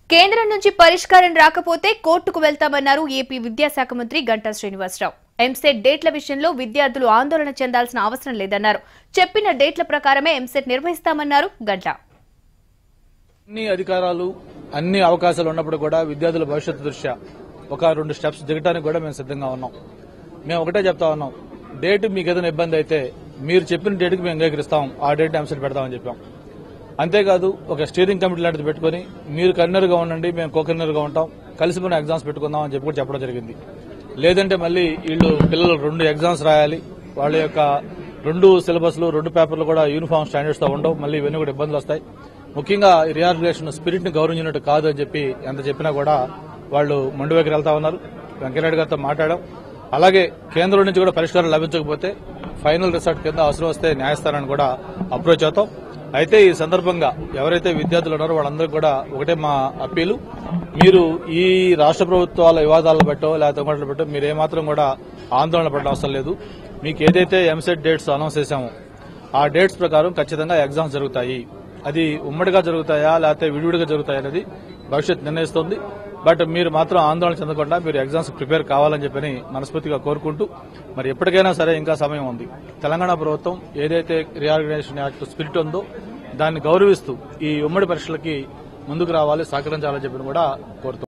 కేంద్రం నుంచి పరిష్కారం రాకపోతే కోర్టుకు వెళ్తామన్నారు ఏపీ విద్యాశాఖ మంత్రి గంటా శ్రీనివాసరావు ఎంసెట్ డేట్ల విషయంలో విద్యార్థులు ఆందోళన చెందాల్సిన అవసరం లేదన్నారు చెప్పిన డేట్ల ప్రకారమే ఎంసెట్ నిర్వహిస్తామన్నారు గంటా అన్ని అధికారాలు అన్ని అవకాశాలు ఉన్నప్పుడు కూడా విద్యార్థుల భవిష్యత్తు దృష్ట్యా ఒక రెండు స్టెప్స్ దిగడానికి కూడా మేము సిద్ధంగా ఉన్నాం మేము ఒకటే చెప్తా ఉన్నాం డేట్ మీకు ఏదైనా ఇబ్బంది అయితే మీరు చెప్పిన డేట్కి మేము అంగీకరిస్తాం ఆ డేట్ ఎంసెట్ పెడతామని చెప్పాం అంతేకాదు ఒక స్టీరింగ్ కమిటీ లాంటిది పెట్టుకుని మీరు కన్నర్గా ఉండండి మేము కో గా ఉంటాం కలిసి మనం ఎగ్జామ్స్ పెట్టుకుందాం అని చెప్పి కూడా చెప్పడం జరిగింది లేదంటే మళ్ళీ వీళ్ళు పిల్లలు రెండు ఎగ్జామ్స్ రాయాలి వాళ్ళ యొక్క రెండు సిలబస్లు రెండు పేపర్లు కూడా యూనిఫామ్ స్టాండర్డ్స్ తో ఉండవు మళ్ళీ ఇవన్నీ కూడా ఇబ్బందులు వస్తాయి ముఖ్యంగా ఈ రియార్గులేషన్ స్పిరిట్ ని గౌరవించినట్టు కాదు అని చెప్పి ఎంత చెప్పినా కూడా వాళ్ళు మొండి వైఖరి వెళ్తా ఉన్నారు వెంకయ్యనాయుడు గారితో మాట్లాడాం అలాగే కేంద్రం నుంచి కూడా పరిష్కారం లభించకపోతే ఫైనల్ రిజల్ట్ కింద అవసరం వస్తే న్యాయస్థానాన్ని కూడా అప్రోచ్ అవుతాం అయితే ఈ సందర్భంగా ఎవరైతే విద్యార్థులు ఉన్నారో వాళ్ళందరికీ కూడా ఒకటే మా అప్పీలు మీరు ఈ రాష్ట్ర ప్రభుత్వాల వివాదాలను బట్టో లేకపోతే ఇంకోటి బట్టో మీరు ఏమాత్రం కూడా ఆందోళన పడడం అవసరం లేదు మీకు ఏదైతే ఎంసెట్ డేట్స్ అనౌన్స్ చేశామో ఆ డేట్స్ ప్రకారం ఖచ్చితంగా ఎగ్జామ్స్ జరుగుతాయి అది ఉమ్మడిగా జరుగుతాయా లేకపోతే విడివిడిగా జరుగుతాయా అనేది భవిష్యత్ నిర్ణయిస్తుంది బట్ మీరు మాత్రం ఆందోళన చెందకుండా మీరు ఎగ్జామ్స్ ప్రిపేర్ కావాలని చెప్పని మనస్ఫూర్తిగా కోరుకుంటూ మరి ఎప్పటికైనా సరే ఇంకా సమయం ఉంది తెలంగాణ ప్రభుత్వం ఏదైతే రీఆర్గనైజేషన్ యాక్ట్ స్పిరిట్ ఉందో దాన్ని గౌరవిస్తూ ఈ ఉమ్మడి పరీక్షలకి ముందుకు రావాలి సహకరించాలని చెప్పి కూడా కోరుతున్నాం